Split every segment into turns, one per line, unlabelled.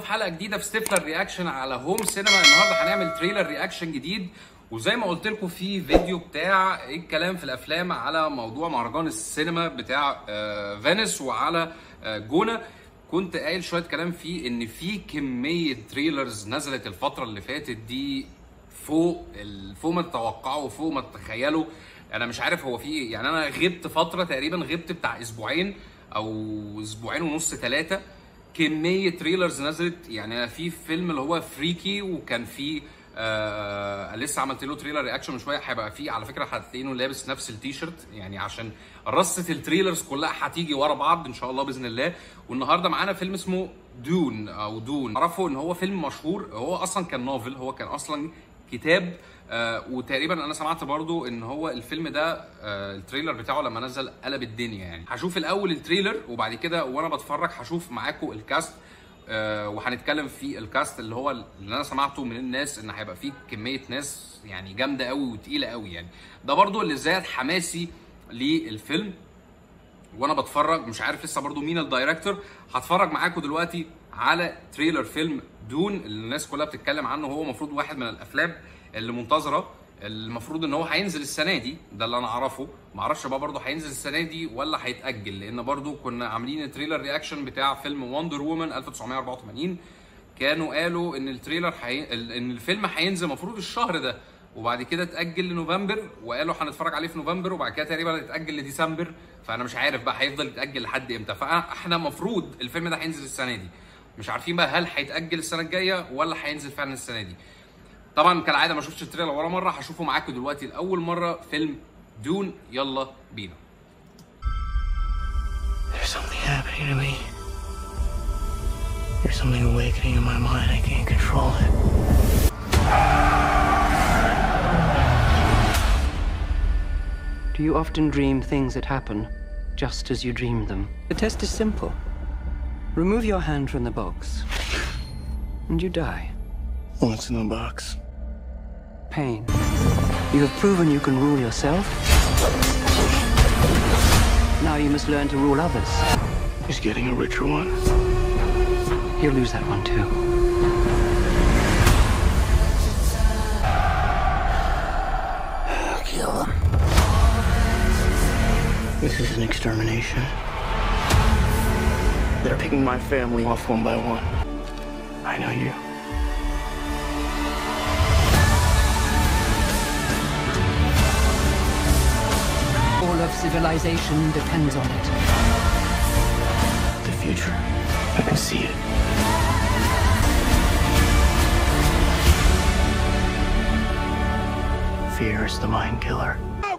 حلقه جديده في ستيفلر رياكشن على هوم سينما النهارده هنعمل تريلر رياكشن جديد وزي ما قلت لكم في فيديو بتاع ايه الكلام في الافلام على موضوع مهرجان السينما بتاع آه، فينيس وعلى آه، جونا كنت قايل شويه كلام فيه ان في كميه تريلرز نزلت الفتره اللي فاتت دي فوق ال- فوق ما تتوقعوا وفوق ما تتخيلوا انا مش عارف هو في ايه يعني انا غبت فتره تقريبا غبت بتاع اسبوعين او اسبوعين ونص ثلاثه كميه تريلرز نزلت يعني في فيلم اللي هو فريكي وكان في آه لسه عملت له تريلر رياكشن من شويه هيبقى فيه على فكره هتلاقينه لابس نفس التيشيرت يعني عشان رصه التريلرز كلها هتيجي ورا بعض ان شاء الله باذن الله والنهارده معانا فيلم اسمه دون او دون عرفوا ان هو فيلم مشهور هو اصلا كان نوفل هو كان اصلا كتاب آه وتقريبا انا سمعت برضو ان هو الفيلم ده آه التريلر بتاعه لما نزل قلب الدنيا يعني هشوف الاول التريلر وبعد كده وانا بتفرج هشوف معاكم الكاست آه وهنتكلم في الكاست اللي هو اللي انا سمعته من الناس ان هيبقى فيه كميه ناس يعني جامده قوي وتقيله قوي يعني ده برضو اللي زاد حماسي للفيلم وانا بتفرج مش عارف لسه برضو مين الدايركتور هتفرج معاكم دلوقتي على تريلر فيلم دون اللي الناس كلها بتتكلم عنه هو المفروض واحد من الافلام اللي منتظره المفروض ان هو هينزل السنه دي ده اللي انا اعرفه معرفش بقى برضه هينزل السنه دي ولا هيتاجل لان برضه كنا عاملين التريلر رياكشن بتاع فيلم وندر وومن 1984 كانوا قالوا ان التريلر حي... ان الفيلم هينزل المفروض الشهر ده وبعد كده اتاجل لنوفمبر وقالوا هنتفرج عليه في نوفمبر وبعد كده تقريبا اتاجل لديسمبر فانا مش عارف بقى هيفضل يتاجل لحد امتى فاحنا المفروض الفيلم ده هينزل السنه دي مش عارفين بقى هل هيتاجل السنه الجايه ولا هينزل فعلا السنه دي طبعا كالعاده ما شفتش التريلر ولا مره هشوفه معاكم دلوقتي لاول مره فيلم دون يلا بينا
There's something happening to me. There's something awakening in my mind. I can't control it.
Do you often dream things that happen just as you dreamed them? The test is simple. Remove your hand from the box, and you die.
What's in the box?
Pain. You have proven you can rule yourself. Now you must learn to rule others.
He's getting a richer one.
You'll lose that one too.
I'll kill him. This is an extermination. They're picking my family off one by one. I know you.
All of civilization depends on it.
The future. I can see it. Fear is the mind killer.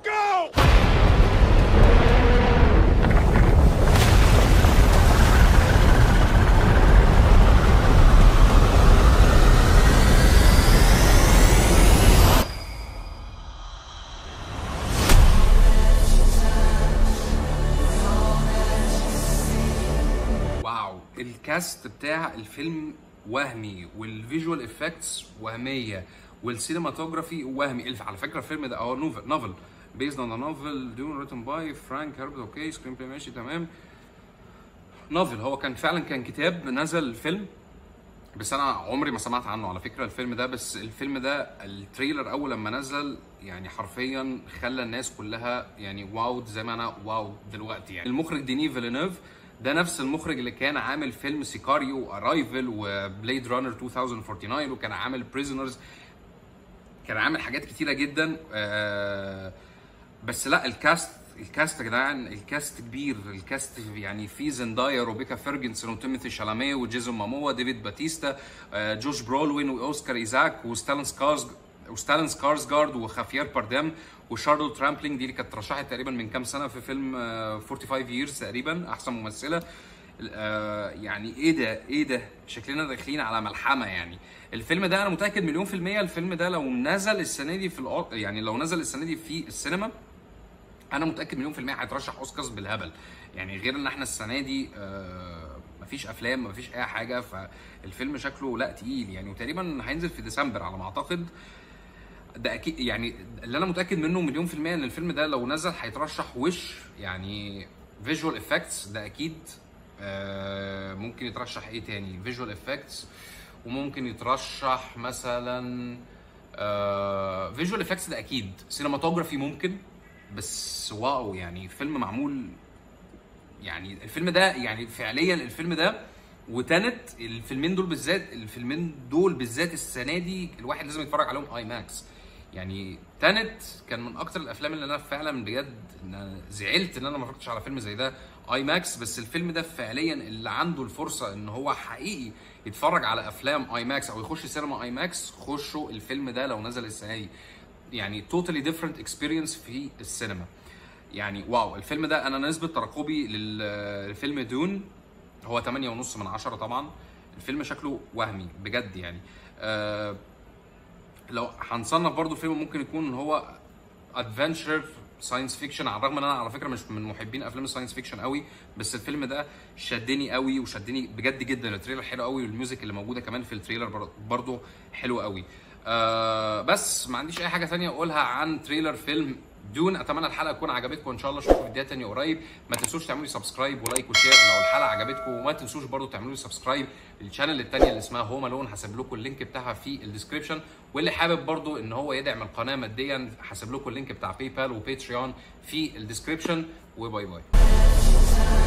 واو الكاست بتاع الفيلم وهمي والفيجوال افكتس وهميه والسينماتوجرافي وهمي الف على فكره الفيلم ده اه نوفل نوفل بيزد اون نوفل دون ريتن باي فرانك هيربت اوكي سكرين بلاي ماشي تمام نوفل هو كان فعلا كان كتاب نزل الفيلم بس انا عمري ما سمعت عنه على فكره الفيلم ده بس الفيلم ده التريلر اول لما نزل يعني حرفيا خلى الناس كلها يعني واو زي ما انا واو دلوقتي يعني المخرج ديني فيلينيف ده نفس المخرج اللي كان عامل فيلم سيكاريو وارايفل وبليد رانر 2049 وكان عامل بريزونرز كان عامل حاجات كتيره جدا آه بس لا الكاست الكاست يا جدعان الكاست كبير الكاست يعني في زندايا روبيكا فيرجنسون وتيموثي شالامي وجيسون ماموا ديفيد باتيستا آه جوش برولوين واوسكار ايزاك وستالين سكارز وستالين سكارزجارد وخافير باردام وشارلوت ترامبلينج دي اللي كانت ترشحت تقريبا من كام سنه في فيلم آه 45 ييرز تقريبا احسن ممثله آه يعني ايه ده ايه ده شكلنا داخلين على ملحمه يعني الفيلم ده انا متاكد مليون في الميه الفيلم ده لو نزل السنه دي في الأو... يعني لو نزل السنه دي في السينما انا متاكد مليون في الميه هيترشح اوسكارز بالهبل يعني غير ان احنا السنه دي آه مفيش افلام مفيش اي حاجه فالفيلم شكله لا تقيل يعني وتقريبا هينزل في ديسمبر على ما اعتقد ده اكيد يعني اللي انا متاكد منه مليون في الميه ان الفيلم ده لو نزل هيترشح وش يعني فيجوال افكتس ده اكيد آه ممكن يترشح ايه تاني فيجوال افكتس وممكن يترشح مثلا فيجوال افكتس ده اكيد سينماتوجرافي ممكن بس واو يعني فيلم معمول يعني الفيلم ده يعني فعليا الفيلم ده وتانت الفيلمين دول بالذات الفيلمين دول بالذات السنه دي الواحد لازم يتفرج عليهم اي ماكس يعني تانت كان من اكتر الافلام اللي انا فعلا بجد إن أنا زعلت ان انا ما اتفرجتش على فيلم زي ده اي ماكس بس الفيلم ده فعليا اللي عنده الفرصه ان هو حقيقي يتفرج على افلام اي ماكس او يخش سينما اي ماكس خشوا الفيلم ده لو نزل السنه دي يعني توتالي ديفرنت اكسبيرينس في السينما يعني واو الفيلم ده انا نسبه ترقبي لل- للفيلم دون هو 8.5 من عشرة طبعا الفيلم شكله وهمي بجد يعني آه لو هنصنف برضو الفيلم ممكن يكون هو ادفنتشر ساينس فيكشن على الرغم ان انا على فكره مش من محبين افلام الساينس فيكشن قوي بس الفيلم ده شدني قوي وشدني بجد جدا التريلر حلو قوي والميوزك اللي موجوده كمان في التريلر بر- برضو حلو قوي آه بس ما عنديش اي حاجه تانية اقولها عن تريلر فيلم دون اتمنى الحلقه تكون عجبتكم ان شاء الله اشوفكم فيديوهات تانية قريب ما تنسوش تعملوا لي سبسكرايب ولايك وشير لو الحلقه عجبتكم وما تنسوش برضو تعملوا لي سبسكرايب للشانل التانية اللي اسمها هوم الون هسيب لكم اللينك بتاعها في الديسكربشن واللي حابب برضو ان هو يدعم القناه ماديا هسيب لكم اللينك بتاع باي بال وباتريون في الديسكربشن وباي باي